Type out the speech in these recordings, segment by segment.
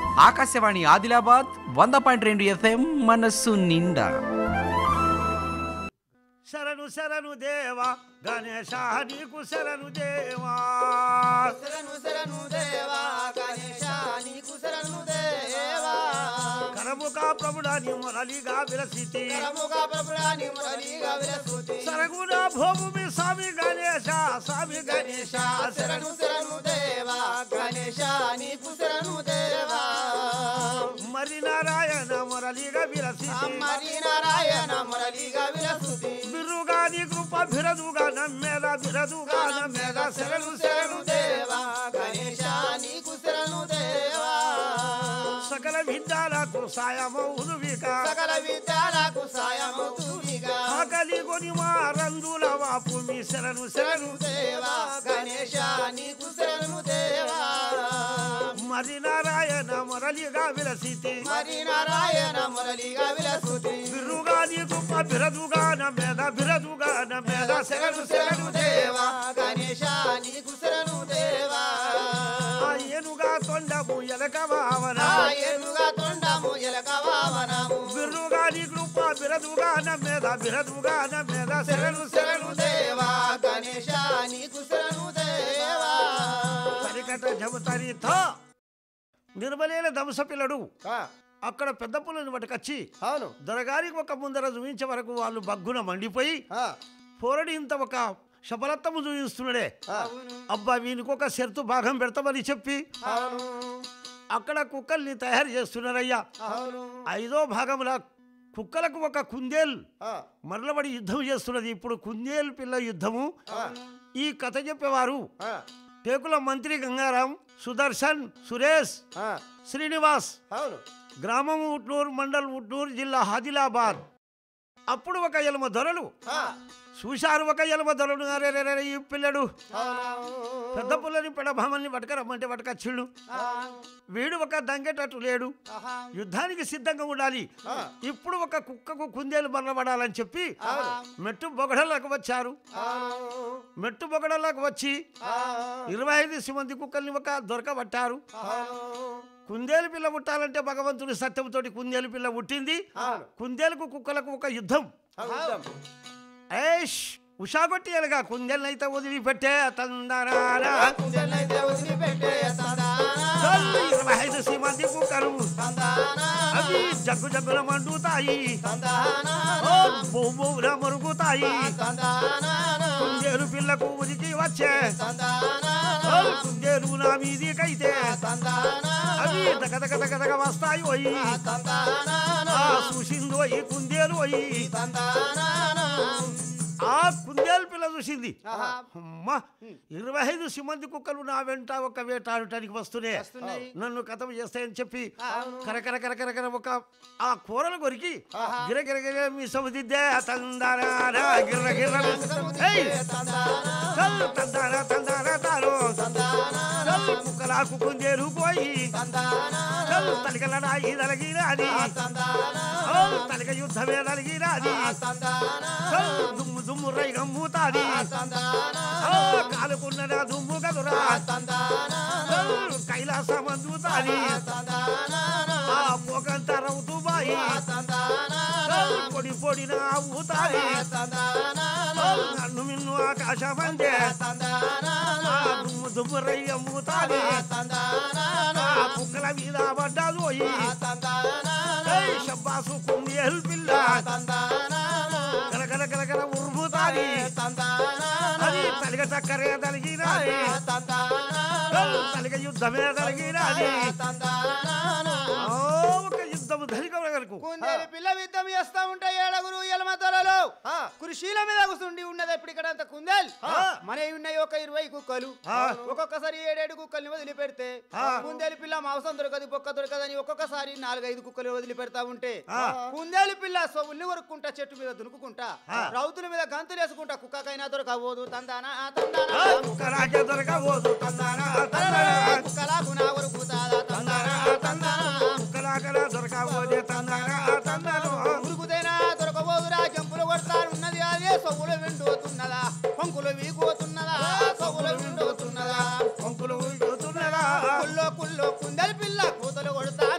ఆకాశవాణి ఆదిలాబాద్ వంద పాయింట్ రెండు ఎఫ్ఎం మనస్సు నిండా శరణు శరణు దేవా గణేశ నీకు శరణు దేవా శరణు శరణు దేవా గణేశ నీకు శరణు దేవా కరముగా ప్రభుడాని మురళిగా విరసితి కరముగా ప్రభుడాని మురళిగా విరసుతి సరగుణ భూమి స్వామి గణేశ స్వామి గణేశ శరణు శరణు దేవా గణేశ నీకు శరణు దేవా మరి నారాయణ మురళిగా విరసితి మరి నారాయణ మురళిగా విరసుతి బిరుగా నీ కృప బిరదుగా నమ్మేద బిరదుగా నమ్మేద శరణు శరణు దేవా గణేశ నీకు శరణు దేవా సకల విద్యాలకు సాయమౌను విక సకల విద్యాలకు సాయమవుతునిగా ఆకలి కొని మా రందుల వాపు మీ శరణు శరణు దేవా గణేశ నీకు శరణు దేవా మరి నారాయణ మురళిగా విలసితి మరి నారాయణ మురళిగా విలసుతి బిరుగా నీ కృప బిరదుగా నమ్మేద బిరదుగా నమ్మేద శరణు శరణు దేవా గణేశ నీకు శరణు దేవా ఆ ఏనుగా తొండము ఎలక భావన ఆ ఏనుగా తొండము ఎలక వామనము బిరుగా నీ కృప బిరదుగా నమ్మేద బిరదుగా నమ్మేద శరణు శరణు దేవా గణేశ నీకు శరణు దేవా సరికట జమతరితో నిర్మలేన దంస పిల్లడు అక్కడ పెద్ద పుల్లని పట్టుకొచ్చి అవును దొరగారికి ఒక ముందర చూపించే వరకు వాళ్ళు బగ్గున మండిపోయి పోరడి ఇంత ఒక శబలత్తము చూపిస్తున్నాడే అబ్బా వీనికి ఒక షరతు భాగం పెడతామని చెప్పి అవును అక్కడ కుక్కల్ని తయారు చేస్తున్నారయ్యా అవును ఐదో భాగంలో కుక్కలకు ఒక కుందేల్ ఆ, మరలబడి యుద్ధం చేస్తున్నది ఇప్పుడు కుందేలు పిల్ల యుద్ధము ఆ, ఈ కథ చెప్పేవారు ఆ, టేకుల మంత్రి గంగారాం సుదర్శన్ సురేష్ ఆ, శ్రీనివాస్ అవును గ్రామం ఉట్నూరు మండల్ ఉట్నూరు జిల్లా ఆదిలాబాద్ అప్పుడు ఒక ఎలమ దొరలు ఆ, చూశారు ఒక ఎలమ దొరలు అరే రే రే, ఈ పిల్లడు అవును పెద్ద పుల్లని పెడభామల్ని పట్టుకరమ్మంటే పట్టుకొచ్చిళ్ళు ఆ, వీడు ఒక దంగేటట్టు లేడు ఆహా, యుద్ధానికి సిద్ధంగా ఉండాలి ఆ, ఇప్పుడు ఒక కుక్కకు కుందేలు బలపడాలని చెప్పి అవును. మెట్టు బొగడలకు వచ్చారు అవును, మెట్టు బొగడలకు వచ్చి ఆ, ఇరవై ఐదు మంది కుక్కల్ని ఒక దొరకబట్టారు అవును, కుందేలు పిల్ల పుట్టాలంటే భగవంతుడి సత్యంతోటి కుందేలు పిల్ల పుట్టింది అవును. కుందేలుకు కుక్కలకు ఒక యుద్ధం అవును. ఏష్ ఉషాగొట్టి ఎలగా కుందేలనైతే వదిలిపెట్టే తందనారా కుందేలైతే వదిలిపెట్టే సంతానా, చల్లు ఇరవై ఐదు మంది కుక్కలు సంతానా, అవి జగ్గు జగ్గున మండుతాయి సంతానా, ఓ బొమ్మల మరుగుతాయి సంతానా, కుందేలు పిల్లకు ఉనికి వచ్చే సంతానా, ఓ కుందేలు నా మీదికైతే సంతానా, అవి దగ దగ దగ దగ వస్తాయి పోయి సంతానా, ఆ చూసింది పోయి కుందేలు పోయి సంతానా, ఆ కుందేలు పిల్ల చూసింది ఆహా. అమ్మా ఇరవై ఐదు సిమంది కుక్కలు నా వెంట ఒక వేటాడటానికి వస్తున్నాయి వస్తున్నాయి. నన్ను కథం చేస్తాయని చెప్పి అవును. కరకర కరకర కర ఒక ఆ కూరలు కొరికి ఆహా. గిర గిర గిర మీ సముదిద్దే తందారా గిర్ర గిర్ర ఏయ్! సంతానా, చల్ తందారా తందారా తారు సంతానా, చల్ కుక్కలాకు కుందేలు పోయి సంతానా, చల్ తలికలడాయి తలగిరాది సంతానా, తలిక యుద్ధమే తలిగిరాది సంతానా, చల్ దుమ్ము దుమ్ము రై గమ్ముతాది సంతానా, ఆ, కాలుకున్నదా దుమ్ము కదురా సంతానా, చల్ కైలాసం అందుతాది సంతానా, ఆ పోకంత రౌతు బాయి సంతానా, చల్ పొడి పొడిన ఊతాది సంతానా, చల్ నన్ను మిన్ను ఆకాశమందే సంతానా, ఆ దుమ్ము దుమ్ము రై అమ్ముతాది సంతానా, ఆ కుక్కల మీద పడ్డాదు పోయి సంతానా, ఏయ్ షబ్బాసు కుందేలు పిల్ల సంతానా, కలకల కలకల ఉరుముతాది అది తలిగ చక్కరే తలిగిరాది తలిగ యుద్ధమే తలిగిరాది ఓ, ఒక యుద్ధము ధనిక వరకు కుందేలు పిల్ల యుద్ధం చేస్తా ఉంటే ఏడగురు ఎలమ త్వరలో కృషిల మీద కూర్చుండి ఉన్నది ఎప్పుడు ఇక్కడ అంత కుందేల్ ఆ. మన ఉన్నాయి ఒక ఇరవై కుక్కలు ఆ. ఒక్కొక్కసారి ఏడేడు కుక్కల్ని వదిలిపెడితే ఆ. కుందేలు పిల్ల మాంసం దొరకదు బొక్క దొరకదని ఒక్కొక్కసారి నాలుగైదు కుక్కలు వదిలిపెడతా ఉంటే ఆ. కుందేలు పిల్ల సొమ్ముల్ని కొరుక్కుంటా చెట్టు మీద దునుకుంటా ఆ. రౌతుల మీద గంతులు వేసుకుంటా కుక్కకైనా దొరకబోదు తందానా తందానా ఆ, కుక్కరాకే దొరకబోదు తందానా తందానా కుక్కలాగు నా కొరుకుతాదా తందానా తందానా కుక్కలాకలా దొరకబోదే తందానా తందాను ఉరుకుతేనా దొరకబోదురా జంపులు కొడతారు ఉన్నది అదే సొగులు వింటోతున్నదా పంకులు వీకోతున్నదా సొగులు వింటోతున్నదా పంకులు ఊగుతున్నదా కుల్లో కుల్లో కుందరి పిల్ల కూతలు కొడతా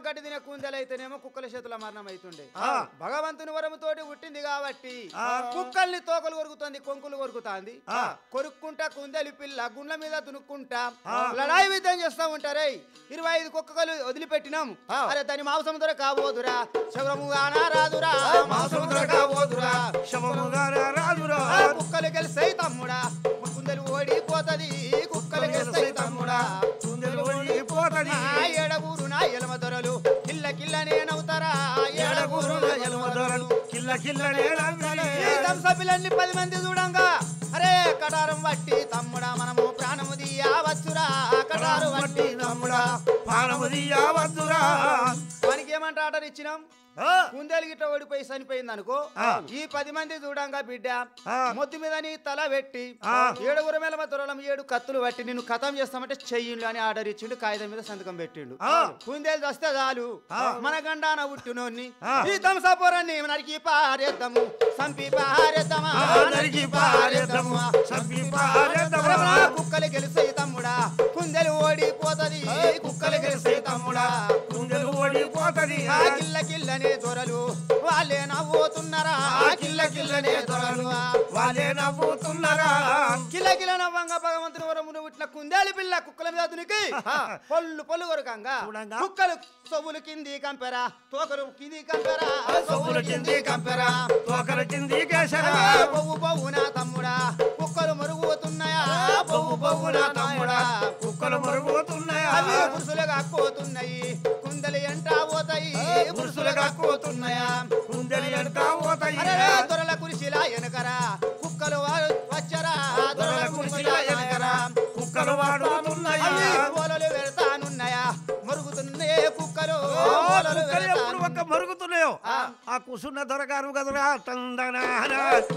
గడ్డి తినే కుందెలైతేనేమో కుక్కల చేతుల మరణం అవుతుండే ఆ. భగవంతుని వరముతోటి పుట్టింది కాబట్టి ఆ. కుక్కల్ని తోకలు కొరుకుతుంది కొంకులు కొరుకుతాంది ఆ. కొరుక్కుంటా కుందెలి పిల్ల గుండ్ల మీద తునుక్కుంటా లడాయి విద్యం చేస్తా ఉంటారే ఇరవై ఐదు కుక్కలు వదిలిపెట్టినాం అరే దాని మాంసం ధర కాబోదురా శవరముగానా రాదురా మాంసం ధర కాబోదురా శవముగా రాదురా ఆ కుక్కలు గెలిసాయి తమ్ముడా కుందెలు ఓడిపోతది కుక్కలు గెలిసాయి తమ్ముడా కుందెలు ఓడిపోతది. ఆ ఏడగూరు నా ఎలమ దొరలు కిల్ల కిల్ల నేనవుతారా ఏడగూరు నా ఎలమ దొరలు కిల్ల కిల్లనే నవ్వి. ఈ దంసపిల్లల్ని పది మంది చూడంగా అరే కటారం వట్టి తమ్ముడా మనము ప్రాణము తీయవచ్చురా కటారు వట్టి తమ్ముడా పానము తీయవద్దురా. వానికి ఏమంట ఆర్డర్ ఇచ్చినాం ఆ, కుందేలు గిట్ట ఓడిపోయి చనిపోయింది అనుకో ఆ. ఈ పది మంది చూడంగా బిడ్డ ఆ. మొద్దు మీద నీ తల పెట్టి ఆ. ఏడుగురు మేల దొరలం ఏడు కత్తులు పట్టి నిన్ను కథం చేస్తామంటే చెయ్యిండు అని ఆర్డర్ ఇచ్చిండు కాగితం మీద సంతకం పెట్టిండు ఆ. కుందేలు వస్తే చాలు ఆ. మన గండాన ఉట్టునోన్ని ఆ. ఈ దంసపురాన్ని నరికి పారేద్దాము సంపి పారేద్దామా ఆ, నరికి పారేద్దాము, సంపి పారేద్దామా. అరే, కుక్కలు గెలిసే తమ్ముడా కుందేలు ఓడిపోతది కుక్కలు గెలిసే తమ్ముడా కుందెలు ఓడిపోతది ఆ కిల్ల కిల్లనే దొరలు వాళ్ళే నవ్వుతున్నారా ఆ కిల్ల కిల్లనే దొరలు వాళ్ళే నవ్వుతున్నారా కిల్ల కిల్ల నవ్వంగా భగవంతుని వరమును పుట్టిన కుందేలు పిల్ల కుక్కల మీద దునికి పొల్లు పొల్లు కొరకంగా చూడంగా. కుక్కలు సొవ్వులు కింది కంపెరా తోకలు కింది కంపెరా సొమ్ముల కింది కంపెరా తోకల కింది కేసరా అరే, బొవ్వు బొవ్వునా తమ్ముడా కుక్కలు మరుగుతున్నాయా బొవ్వు బొవ్వునా తమ్ముడా కుక్కలు మరుగుతున్నాయా అవి పురుషులుగా పోతున్నాయి కుందలు ఎంట పోతాయి పురుషులుగా పోతున్నాయా కుందెలు ఎంత పోతాయి అరే దొరల కురిసిలా ఎనకరా కుక్కలు వా- వచ్చరా దొరల కురిసిలా ఎనకరా కుక్కలు వాడుతున్నాయా అవి ఓలలు వెళ్తానున్నాయా మరుగుతున్నాయి కుక్కలు ఓ, ఓలలు కుక్కలు ఎప్పుడు వెళ్తాను ఒక్క మరుగుతున్నాయో ఆ. ఆ కుసున్న దొరగారు కదరా తందనాన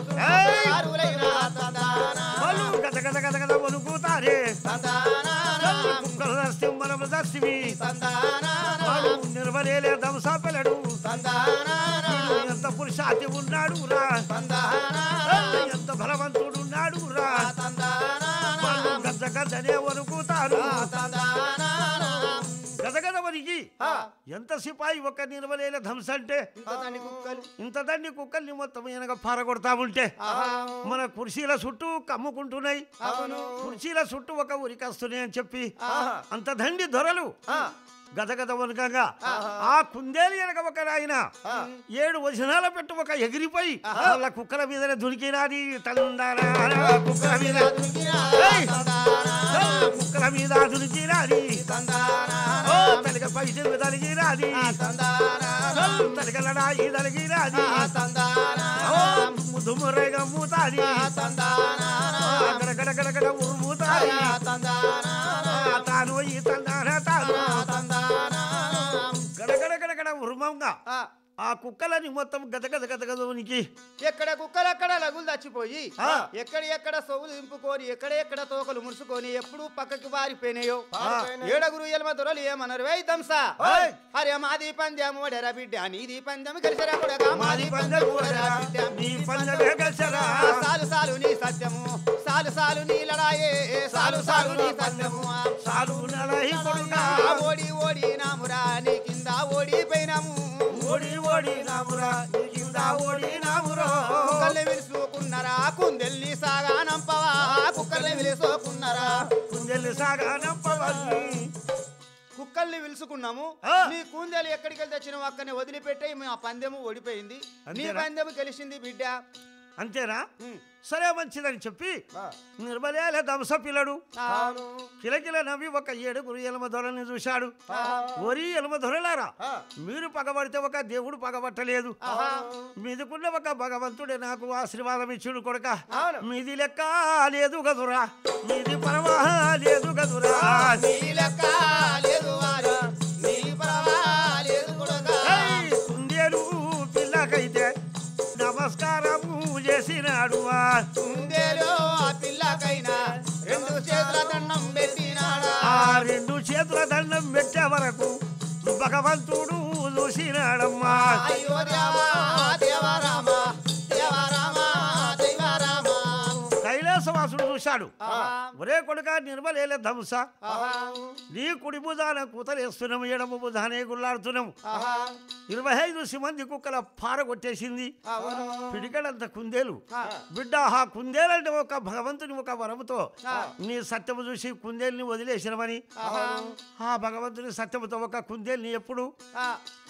ఆరులైన తందాన, వాళ్ళు గద గద గద గద వణుకుతారే తందాన, కుక్కలు దస్తి మనము దస్తివి తందాన, వాడు నిర్వలేలే దంసా పిల్లడు తందాన, ఎంత పురుషాతి ఉన్నాడు రా తందాన, ఎంత బలవంతుడు ఉన్నాడు రా తందాన, వాళ్ళు గద్ద గద్దనే వణుకుతారు తందాన. గద గద వణికి ఆ, ఎంత సిపాయి ఒక నిర్వలేల ధ్వంస అంటే ఇంత దండి కుక్కలు ఇంత దండి కుక్కల్ని మొత్తం వెనక పారగొడతా ఉంటే ఆహా. మన కుర్చీల చుట్టూ కమ్ముకుంటున్నాయి అవును. కుర్చీల చుట్టూ ఒక ఉరికొస్తున్నాయి అని చెప్పి ఆహా. అంత దండి దొరలు ఆ, గదగద వనకంగా ఆ కుందేలు వెనక ఒక ఆయన ఏడు వచనాల పెట్టు ఒక ఎగిరిపోయి వాళ్ళ కుక్కల మీదనే దునికినాది తందనా కుక్కల మీద దుర్గిరా, ఏయ్! తందాన, కుక్కల మీద దునికినాది తందాన, ఓ తలిగ పైసలు తలిగినాది తందాన, తలిగలడాయి తలిగినాది తందాన, ఓ ముదుమురేగా మూతాది తందాన, గడగడగడగడ ఉరుముతాది తందాన, ఆ తాను ఈ తందాన తాను తందాన. గడగడ గడగడ ఉరుమంగా ఆ, ఆ కుక్కలని మొత్తం గదగద గదగదనికి ఎక్కడ కుక్కలు అక్కడ లగులు చచ్చిపోయి ఆ. ఎక్కడ ఎక్కడ సొవులు దింపుకొని ఎక్కడ ఎక్కడ తోకలు ముడుచుకొని ఎప్పుడు పక్కకి వారిపోయినాయో పారిపోయినాయి. ఏడగురు ఎలమ దొరలు ఏమన్నారు వై దంసా ఏయ్! అరే మాది పందెం ఓడరా బిడ్డ నీది పందెం కలిసరా కొడగా మాది పందెం ఓడరా, నీ పందెమే గెలిచెరా. సాలు సాలు నీ సత్యము సాలు సాలు నీ లడాయే సాలు సాలు నీ సత్యము సాలు నడహి కొడుకా ఆ ఓడి ఓడి నామురా నీ కింద ఓడిపోయినాము ఓడి ఓడి నామురా నీ కింద ఓడి నామురా కుక్కల్ని విలుసుకున్నారా కుందెల్ని సాగా నంపవా కుక్కల్ని విలుసుకున్నారా కుందెల్ని సాగా నంపవాలి కుక్కల్ని విలుసుకున్నాము ఆ. నీ కుందేలు ఎక్కడికి వెళ్ళి తెచ్చినావు అక్కనే వదిలిపెట్టే మా పందెము ఓడిపోయింది నీ అంతేనా? పందెము గెలిచింది బిడ్డ అంతేనా ఉమ్. సరే మంచిదని చెప్పి ఆ. నిర్మలేల దంస పిల్లడు అవును. కిలకిల నవ్వి ఒక ఏడుగురు ఎలమ దొరని చూశాడు ఆహా. ఒరి ఎలమ దొరలారా ఆ. మీరు పగబడితే ఒక దేవుడు పగబట్టలేదు ఆహా. మీదికున్న ఒక భగవంతుడే నాకు ఆశీర్వాదం ఇచ్చుడు కొడక అవును. మీది లెక్క లేదు గదురా మీది పరమా లేదు గదురా నీ లెక్క లేదు వారు, నీ పరవా లేదు కొడుకా. ఏయ్, కుందేలు పిల్లకైతే నమస్కారము చేసినాడు ఆ. కుందేలు ఆ పిల్లకైనా రెండు చేతుల దండం పెట్టినాడా ఆ రెండు చేతుల దండం పెట్టే వరకు భగవంతుడు చూసినాడమ్మా అయ్యో దేవా దేవరామ దేవరామ దైవరామ కైలాస కైలాసవాసుడు చూశాడు ఆహా. ఒరే కొడుక నిర్మలేలే ధంస ఆహా. నీ కుడి భుజాన కూతలేస్తున్నాము ఎడమ భుజానే గుల్లాడుతున్నాము ఆహా. ఇరవై ఐదు సిమంది కుక్కల పార కొట్టేసింది అవును. పిడికడంత కుందేలు ఆ. బిడ్డ ఆ కుందేలంటే ఒక భగవంతుని ఒక వరముతో ఆ. నీ సత్యము చూసి కుందేల్ని వదిలేసినమని ఆహా. ఆ భగవంతుని సత్యముతో ఒక కుందేల్ని ఎప్పుడు ఆ.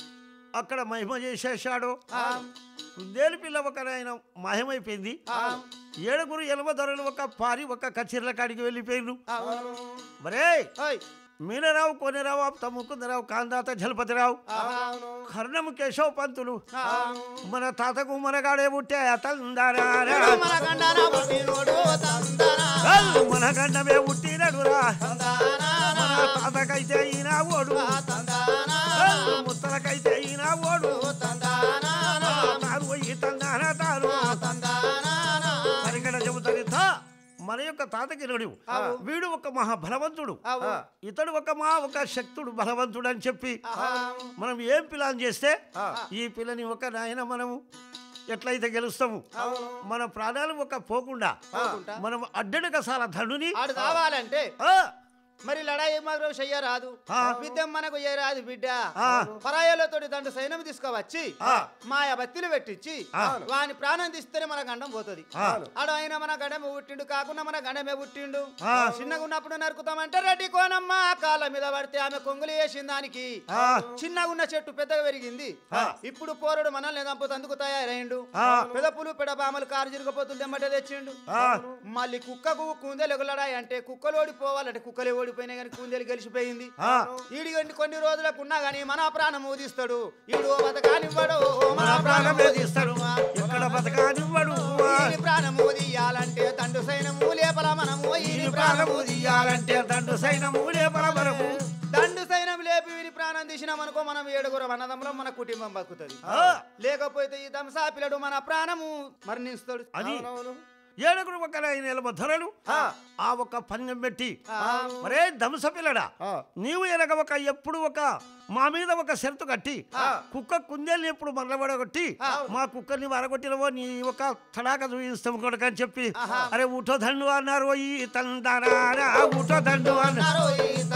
అక్కడ మహిమ చేసేసాడు ఆ. కుందేలు పిల్ల ఒక ఆయన మహిమైపోయింది ఆ. ఏడుగురు ఎలమ ధరలు ఒక పారి ఒక కచ్చిర్ల కాడికి వెళ్ళిపోయిండు అవును. మరే ఓయ్. మీనరావు కొనిరావు ఆప్త ముకుందరావు కాందాత జలపతిరావు ఆహా. కర్ణము కేశవ పంతులు ఆ. మన తాతకు మనగాడే పుట్టే అతందారా మన గండాన పుట్టినోడు తందనా. మన గండమే పుట్టినడురా తందనా. మన తాతకైతే ఈయన ఓడు తందనా. ముత్తలకైతే ఈయన ఓడు తందనా. తాను ఈ తందాన తాను తందనా. పరిగణ చెబుతుంది తా మన యొక్క తాతకి నడు అవు. వీడు ఒక మహా బలవంతుడు అవు. ఇతడు ఒక మా ఒక శక్తుడు బలవంతుడు అని చెప్పి ఆహా. మనం ఏం పిల్లని చేస్తే ఈ పిల్లని ఒక నాయన మనము ఎట్లయితే గెలుస్తాము అవును. మన ప్రాణాలు ఒక పోకుండా పోకుండా. మనం అడ్డనక సాల ధనుని ఆడు కావాలంటే ఆ, మరి లడాయి మాత్రం చెయ్యరాదు ఆ. బిడ్డ మనకు రాదు బిడ్డ ఆ. పరాయాలతోటి దండు సైన్యం తీసుకువచ్చి ఆ. మాయ బత్తిలు పెట్టించి ఆ. వాని ప్రాణం తీస్తేనే మన గండం పోతుంది ఆ. ఆడు ఆయన మన గండమే పుట్టిండు కాకుండా మన గండమే పుట్టిండు ఆ. చిన్నగా ఉన్నప్పుడు నరుకుతామంటే రెడ్డి కోనమ్మ కాళ్ళ మీద పడితే ఆమె కొంగులు వేసిన దానికి ఆ. చిన్నగా ఉన్న చెట్టు పెద్దగా పెరిగింది ఆ. ఇప్పుడు పోరుడు మనల్ని దంపుతందుకు తయారైండు ఆ. పెదపులు పెడబామలు కారు జిరుగుపోతులు దెమ్మటే తెచ్చిండు ఆ. మళ్ళీ కుక్కకు కుందేలు ఎగులడాయి అంటే కుక్కలు ఓడిపోవాలంటే కుక్కలే ఓడిపోయినాయి కానీ కుందేలు గెలిచిపోయింది ఆ. ఈడి కొన్ని- కొన్ని రోజులకు ఉన్నా గానీ మన ప్రాణం ఊదిస్తాడు ఈడు బతకానివ్వడు మన ప్రాణమే తీస్తాడు ఎక్కడ బతకానివ్వడు ఈడి ప్రాణం ఊదియాలంటే తండ్రి సైనము లేపల మనము ఈ ఈడి ప్రాణము ప్రాణము తీయాలంటే దండు సైనము లేపరమరము దండు సైనం లేపి వీరి ప్రాణం తీసినామనుకో మనం ఏడుగురు అన్నదమ్ములో మన కుటుంబం బతుకుతుంది ఆ. లేకపోతే ఈ దంసా పిల్లడు మన ప్రాణము మరణిస్తాడు అది ఏడుగురు ఒక నెల ధరలు ఆ ఒక పందెం పెట్టి మరే దంస పిల్లడా నీవు ఎనక ఒక ఎప్పుడు ఒక మా మీద ఒక షరతు కట్టి కుక్క కుందేల్ని ఎప్పుడు మరలబడగొట్టి మా కుక్కని వరగొట్టినవో నీ ఒక తడాక చూపిస్తాం కొడుకు అని చెప్పి అరే ఊటో దండు అన్నారు ఈ తందానా ఊటో దండు అన్నారు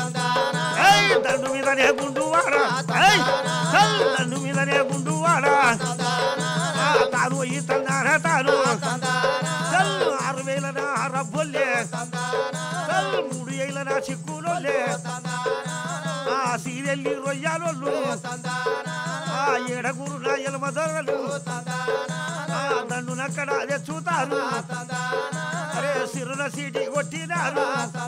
ఏయ్, దండు మీదనే గుండు వాడా ఏయ్, చల్, దండు మీదనే గుండు వాడా ఆ, తాను ఈ తందానా తాను చల్, ఆరు వేల నా రబ్బొల్లే చల్, మూడు ఏళ్ళ నా చిక్కులోలే ఆ సీరెల్లి రొయ్యాలోళ్ళు ఆ ఏడగురు నా ఎలమదరలు ఆ దండు నక్కడ అదే చూతారు అరే సిరుల సీటి కొట్టినారు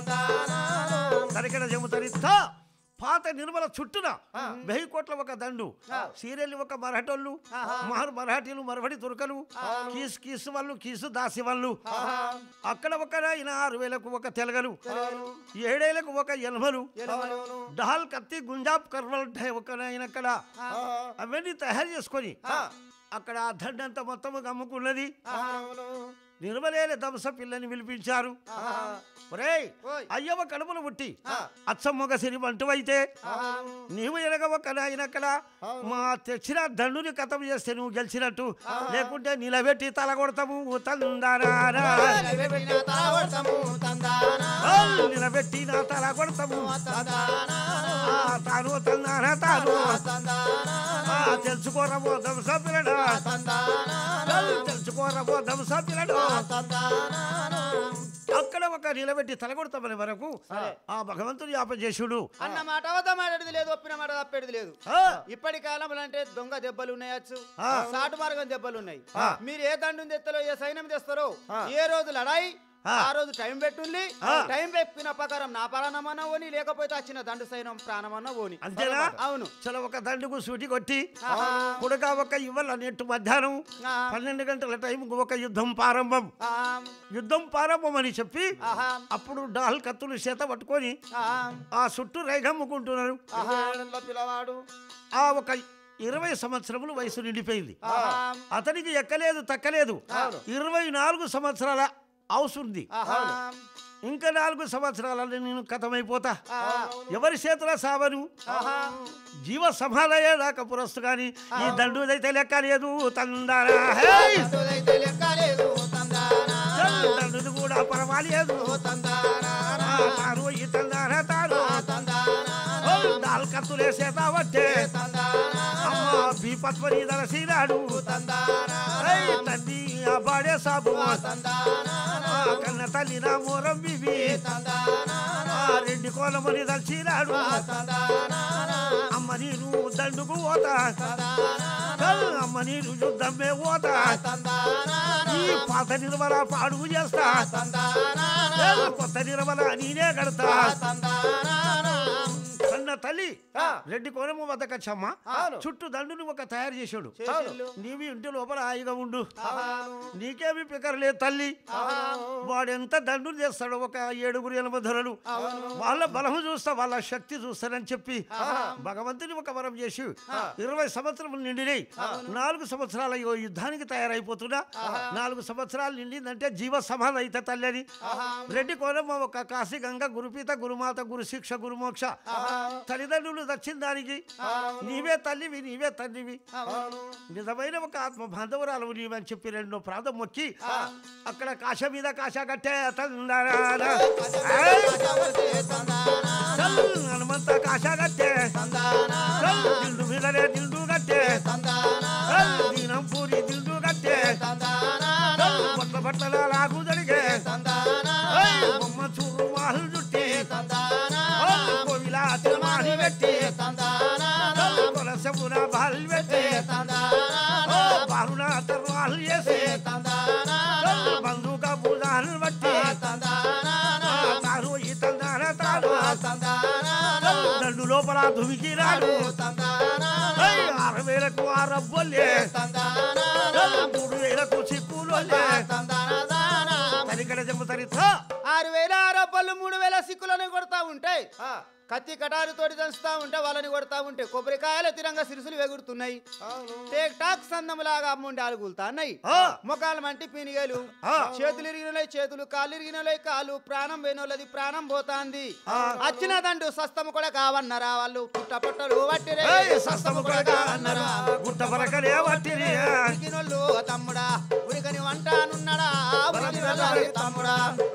తరికడ చెబుతారు పాత నిర్మల చుట్టున వెయ్యి కోట్ల ఒక దండు సీరియల్ ఒక మరాఠోళ్ళు మహర్ మరాఠీలు మరవడి తురకలు కీసు కీసు వాళ్ళు కీసు దాసి వాళ్ళు అక్కడ ఒక ఆయన ఆరు వేలకు ఒక తెలగలు ఏడేలకు ఒక ఎనభలు డహాల్ కత్తి గుంజాబ్ కర్వల్ ఢై ఒక ఆయన అక్కడ అవన్నీ తయారు చేసుకొని అక్కడ ఆ దండంతా మొత్తం గమ్ముకున్నది నిర్మలేని దంస పిల్లని పిలిపించారు ఒరేయ్ ఓయ్. అయ్యవ కడుపులు పుట్టి అచ్చమ్మొక సిరి వంటువైతే నీవు ఎనగ ఒక నాయనక్కడ మా తెచ్చిన దండుని కథం చేస్తే నువ్వు గెలిచినట్టు లేకుంటే నిలబెట్టి తల కొడతాము తందారా నిలబెట్టి నా తల కొడతాము ఆ, తాను తందారా తాను ఆ, తెలుసుకోరబో దంస పిల్లడా తెలుసుకోరబో దంస పిల్లడు అక్కడ ఒక నిలబెట్టి తల కొడతామని వరకు ఆ భగవంతుని ఆపజేసుడు అన్న మాట అవద్ద మాట్లాడేది లేదు ఒప్పిన మాట తప్పేది లేదు ఆ, ఇప్పటి కాలంలో అంటే దొంగ దెబ్బలు ఉన్నాయచ్చు ఆ. సాటు మార్గం దెబ్బలు ఉన్నాయి ఆ. మీరు ఏ దండు తెస్తారో ఏ సైన్యం తెస్తారో ఆ. ఏ రోజు లడాయి ఆ. ఆ రోజు టైం పెట్టుంది ఆ. టైం పెట్టిన ప్రకారం నా ప్రాణమన్నా ఓని లేకపోతే వచ్చిన దండు సైన్యం ప్రాణమన్నా ఓని అంతేనా అవును చలో ఒక దండుకు సూటి కొట్టి ఆహా. కుడక ఒక ఇవ్వాల నెట్టు మధ్యాహ్నం ఆ. పన్నెండు గంటల టైంకు ఒక యుద్ధం ప్రారంభం ఆ, యుద్ధం ప్రారంభం అని చెప్పి ఆహా. అప్పుడు డాల్ కత్తులు చేత పట్టుకొని ఆ, ఆ చుట్టూ రేగమ్ముకుంటున్నారు ఆహా. పిల్లవాడు ఆ ఒక ఇరవై సంవత్సరములు వయసు నిండిపోయింది ఆహా. అతనికి ఎక్కలేదు తక్కలేదు ఇరవై నాలుగు సంవత్సరాల అవసరం ఆహా. ఇంకా నాలుగు సంవత్సరాలలో నేను కథమైపోతా ఆ. ఎవరి చేతుల సావను ఆహా. జీవ సమాధయే దాకా పురస్తు కానీ ఈ దండుదైతే లెక్క లేదు తందారా హేయ్! దండుదైతే లెక్క లేదు తందానా. దండుది కూడా పరమ రాలేదు తందానా తాను ఈ తందాన తాను తందానా నాలుకత్తులే సేతావట్టే తందానా అమ్మ బీపత్వని దలసినాడు తందానా తండ్రి ఆ బాడే సాబు తందానా ఆ కన్న తల్లి నా మూరం బివి తందానా ఆ రెండు కోలమని దలిచినాడు తందానా అమ్మ నేను దండుకు పోతా అమ్మ నేను యుద్ధమే పోతా ఈ పాత నిర్మల పాడుగు చేస్తా కొత్త నిర్మల నేనే కడతా కన్న తల్లి రెడ్డి కోనము వద్దకచ్చమ్మ అవును. చుట్టూ దండుని ఒక తయారు చేశాడు చేసిండు. నీవి ఇంటి లోపల హాయిగా ఉండు నీకేమి పికరలేదు తల్లి వాడెంత దండుని చేస్తాడు ఒక ఏడుగురు ఎనభై ధరలు వాళ్ళ బలం చూస్తా వాళ్ళ శక్తి చూస్తానని చెప్పి భగవంతుని ఒక వరం చేసి ఇరవై సంవత్సరం నిండినాయి నాలుగు సంవత్సరాల ఈ యుద్ధానికి తయారైపోతున్నా నాలుగు సంవత్సరాలు నిండిందంటే జీవ సమాధి అయితే తల్లి అని రెడ్డి కోనమ్మ ఒక కాశీ గంగ గురుపీత గురుమాత గురు శిక్ష గురుమోక్ష తల్లిదండ్రులు దచ్చిన దానికి నీవే తల్లివి నీవే తల్లివి నిజమైన ఒక ఆత్మ బాంధవరాలు నీవని చెప్పి రెండో ప్రాంతం మొక్కి అక్కడ కాశ మీద కాశ కట్టే తందనాన. ఏయ్! చల్ హనుమంత కాశ కట్టే చల్ దిండు మీదనే దిండు కట్టే చల్ దీనం పూరి దిండు కట్టే చల్ బట్ల బట్టల లాగు జరిగే ఏయ్! బొమ్మ చూరు మాహులు చుట్టి చల్ కోవిలా తిరుమాలి పెట్టి చల్ కొలసమున బాల్ పెట్టి ఓ బారున తర్వాలు చేసి చల్ బంధుక భుజాలు బట్టి ఆ తాను ఈ తందాన తాను చల్ దండు లోపల దుమికి రాడు ఏయ్! ఆరు వేలకు ఆరబ్బొల్లే చల్ మూడు వేలకు చిక్కులోలే తనికడ చెబుతారు ఆరు వేల రూపాయలు మూడు వేల సిక్కులను కొడతా ఉంటాయి కత్తి కటారుతోటి దంచుతా ఉంటే వాళ్ళని కొడతా ఉంటే కొబ్బరికాయల తిరంగా సిరుసులు ఎగురుతున్నాయి టేక్ టాక్ సందములాగా అమ్ముండాలు గుల్తాన్నాయి ఆ. ముఖాలు మంటి పినిగలు ఆ. చేతులు ఇరిగినలై చేతులు కాళ్ళు ఇరిగినలై కాలు ప్రాణం పోయినోళ్ళది ప్రాణం పోతాంది వచ్చిన దండు సస్తము కూడా కావన్నరా వాళ్ళు పుట్ట పుట్టలు వట్టిరే సస్తము కొడక అన్నారు గుట్ట పరకలే వట్టిరి ఉరికినోళ్ళు తమ్ముడా ఉరికని వంటానున్నడా ఉరికినోళ్ళని తమ్ముడా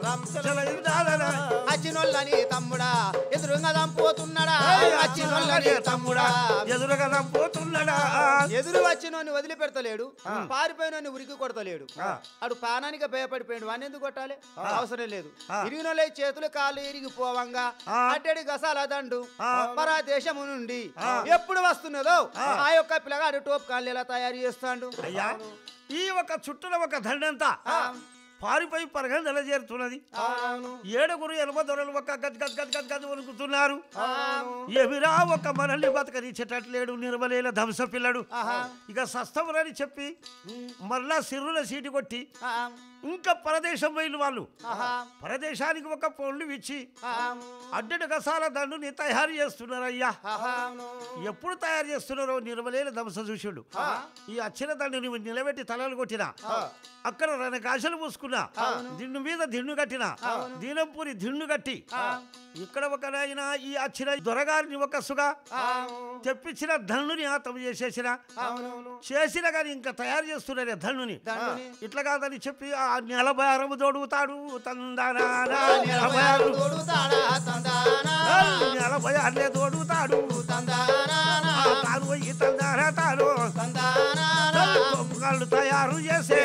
అచ్చినోళ్ళని తమ్ముడా ఎదురుగా దంపోతున్నాడా అచ్చినోళ్ళని తమ్ముడా ఎదురుగా పోతున్నాడా ఎదురు వచ్చినోని వదిలిపెడతలేడు పారిపోయినోని ఉరికి కొడతలేడు ఆ. అడు పానానికి భయపడిపోయాడు వాడిని ఎందుకు కొట్టాలి అవసరం లేదు ఆ. ఇరిగినోళ్ళ చేతులు కాళ్ళు ఇరిగిపోవంగా ఆ. అట్టడి గసాల దండు ఆ. పరా దేశము నుండి ఆ. ఎప్పుడు వస్తున్నదో ఆ. ఆ యొక్క పిల్లగాడు టోప్ కాళ్ళు ఎలా తయారు చేస్తాడు అయ్యా ఈ ఒక చుట్టూల ఒక దండంతా పారిపోయి పరగ నెలజేరుతున్నది ఏడుగురు ఎనభై దొరలు ఒక గద్ గద్ గద్ గద్ గద్ వణుకుతున్నారు ఎవిరా ఒక మనల్ని బతకనిచ్చేటట్లేడు నిర్మలేల ధంస పిల్లడు ఇక సస్తమురని చెప్పి మరలా సిర్రుల సీటు కొట్టి ఇంకా పరదేశం పోయిన వాళ్ళు పరదేశానికి ఒక పొండ్లు ఇచ్చి అడ్డటి గసాల దండుని తయారు చేస్తున్నారు అయ్యా ఎప్పుడు తయారు చేస్తున్నారో నిర్మలేల దంస చూసాడు ఈ అచ్చిన దండుని నిలబెట్టి తలలు కొట్టిన అక్కడ రెండు కాశలు పూసుకున్నా దిండు మీద దిండు కట్టిన దీనంపూరి దిండు కట్టి ఇక్కడ ఒక నాయన ఈ అచ్చిన దొరగారిని ఒక సుగా తెప్పించిన ధనుని ఆతం చేసేసిన చేసిన కానీ ఇంకా తయారు చేస్తున్నారే ధనుని దండుని. ఇట్లా కాదని చెప్పి ఆ నలభై అరము తోడుగుతాడు తందానా నలభై ఆరు ఆ, నలభై ఆరులే తోడుగుతాడు ఆ తాను ఈ తందానా తాను కొమ్ముగాళ్ళు తయారు చేసే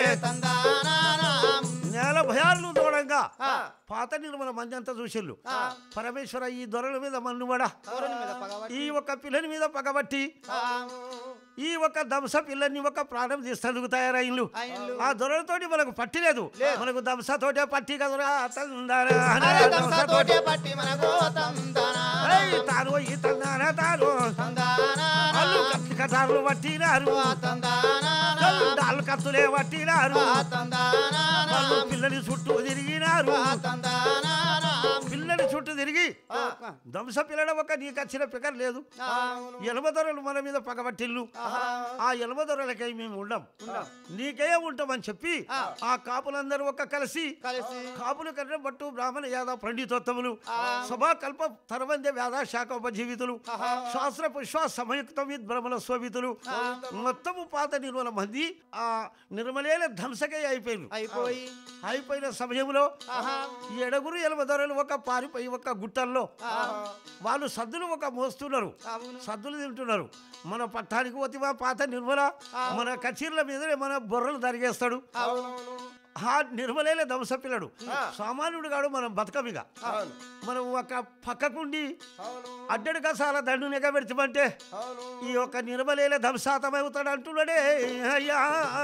నేల భయాలను దూడంగా పాత నిర్మల మంది అంతా చూసిళ్ళు పరమేశ్వర ఈ దొరల మీద మన్నుబడ ఈ ఒక పిల్లని మీద పగబట్టి ఈ ఒక దంస పిల్లని ఒక ప్రాణం తీస్తేందుకు తయారైన్లు అయిండ్లు. ఆ దొరలతోటి మనకు పట్టి లేదు మనకు దంసతోటే పట్టి కదరా తందానా అరే దంసతోటే దంసతోటే పట్టి మనకు తందనా ఏయ్, తాను ఈ తందానా తాను వాళ్ళు కత్తి కటారులు పట్టినారు డాలు కత్తులే పట్టినారు వాళ్ళు పిల్లని చుట్టూ తిరిగినారు పిల్లడి చుట్టూ తిరిగి దంస పిల్లడ ఒక నీకు వచ్చిన పికర్ లేదు ఎలమదొరలు మన మీద పగబట్టిల్లు ఆ ఎలమదొరలకై మేము ఉండం నీకే ఉంటామని చెప్పి ఆ కాపులందరూ ఒక కలిసి కలిసి కాపులు కన్నా బట్టు బ్రాహ్మణ యాదవ పండితోత్తములు సభా కల్ప తరవంద్య వ్యాధ శాఖోపజీవితులు శాస్త్ర పుష్ప సమయుక్త బ్రహ్మల శోభితులు మొత్తము పాత నిర్మల మంది ఆ నిర్మలేల ధ్వంసకే అయిపోయారు అయిపోయి అయిపోయిన సమయంలో ఈ ఎడగురు ఎలమదొరలు ఒక పారిపోయి ఒక గుట్టల్లో వాళ్ళు సద్దులు ఒక మోస్తున్నారు అవును సద్దులు తింటున్నారు మన పట్టానికి పోతివా పాత నిర్మల మన కచీర్ల మీదనే మన బొర్రలు తరిగేస్తాడు అవునవును ఆ నిర్మలేలే దంస పిల్లడు సామాన్యుడు కాడు మనం బతకమిగా అవును మనం ఒక పక్కకుండి అవును అడ్డడు కసాల దండు నిగబెడతామంటే అవును ఈ యొక్క నిర్మలేలే దంసాతమవుతాడు అంటున్నాడే అయ్యా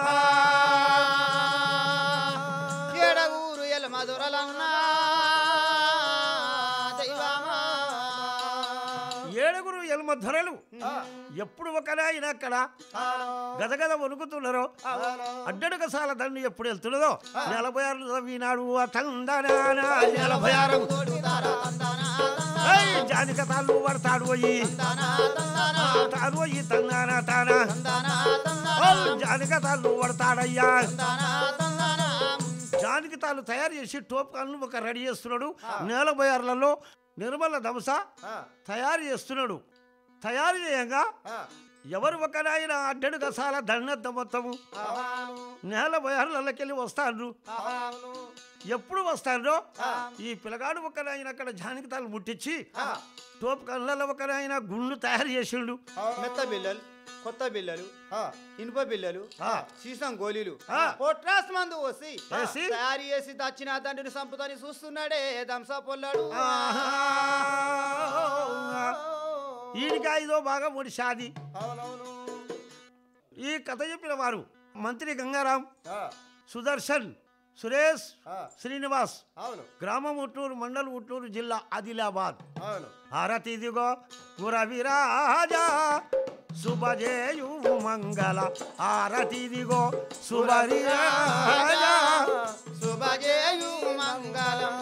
ఏడగూరు ఎల మధురలన్నా దైవమా ఏడుగురు ఎల్మ ధరలు ఎప్పుడు ఒకనాయన అక్కడ గదగద వణుకుతున్నారో అడ్డడు కసాల దండు ఎప్పుడు వెళ్తున్నదో నలభై ఆరు ఈనాడు తందనాన నలభై ఆరు తోడుతారా తందనా ఏయ్, జానిక తాళ్ళు పడతాడు పోయి తందనా తందనా తాను పోయి తందానా తానా తందనా తందనా ఓ, జానిక తాళ్ళు పడతాడయ్యా తందనా తందనా జానికి తాను తయారు చేసి టోప్ కాళ్ళు ఒక రెడీ చేస్తున్నాడు నేల బయార్లలో నిర్మల దంస తయారు చేస్తున్నాడు తయారు చేయంగా ఎవరు ఒకనాయన అడ్డడు గసాల దండద్ద మొత్తము నేల బయార్లకెళ్ళి వస్తాడు ఎప్పుడు వస్తాడో ఈ పిల్లగాడు ఒకనాయన అక్కడ జానికి తాళ్ళు ముట్టించి టోప్ కళ్ళలో ఒకనాయన గుండు తయారు చేసిండు మెత్త బిల్లలు కొత్త బిల్లలు ఇనుప బిల్లలు ఆ. సీసం గోళీలు ఆ. పొట్రాస్ మందు పోసి వేసి? తయారు చేసి దచ్చిన తండ్రిని సంపుతాని చూస్తున్నాడే దంసా పొల్లాడు ఈయనకి ఐదో భాగం ఒకటి షాది అవునవును ఈ కథ చెప్పిన వారు మంత్రి గంగారాం ఆ, సుదర్శన్ సురేష్ ఆ, శ్రీనివాస్ అవును గ్రామం ఉట్నూరు మండల్ ఉట్నూరు జిల్లా ఆదిలాబాద్ అవును ఆరతిదిగో గురవిరాజా శుభజేయు మంగళ ఆరతిదిగో శుభరిరాజా శుభజేయు మంగళం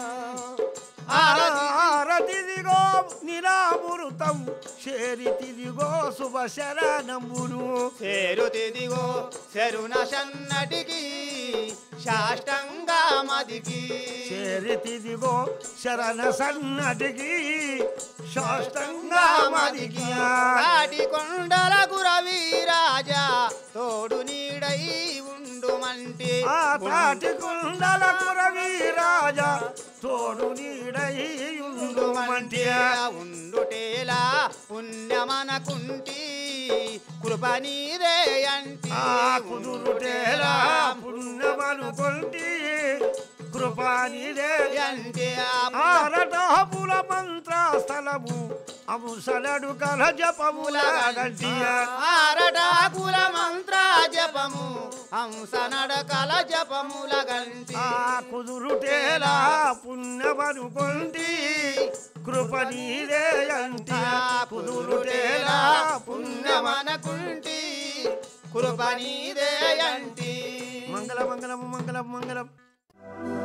ఆరతిదిగో నిరామృతం శేరితిదిగో శుభ శరణమును చేరుతిదిగో చెరున సన్నటికి శాష్టంగా మదికి చేరితిదిగో శరణ సన్నటికి శాస్త్రంగా మదికి కాటి కొండల గురవి రాజా తోడు నీడై ఉండుమంటే ఆ తాటి కుండల కురవి రాజా తోడు నీడయుండు మంటే ఉండుటేలా పుణ్యమనకుంటి కృప నీదే అంటి ఆ కుదురుటేలా పుణ్యమనుకొంటి కృపానిదే అంటే ఆరటాపుల మంత్ర స్థలము అముసలడు కల జపముల గంటియ ఆరటాకుల మంత్ర జపము హంస నడకల జపముల గంటి ఆ కుదురుటేలా పుణ్యమనుకొంటి కృపనీదే అంటి కుదురుటేలా పుణ్యమన పుణ్యమనకుంటి కృప నీదే అంటి మంగళ మంగళం మంగళం మంగళం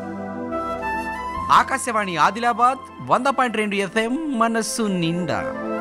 ఆకాశవాణి ఆదిలాబాద్ వంద పాయింట్ రెండు ఎఫ్ఎం మనస్సు నిండా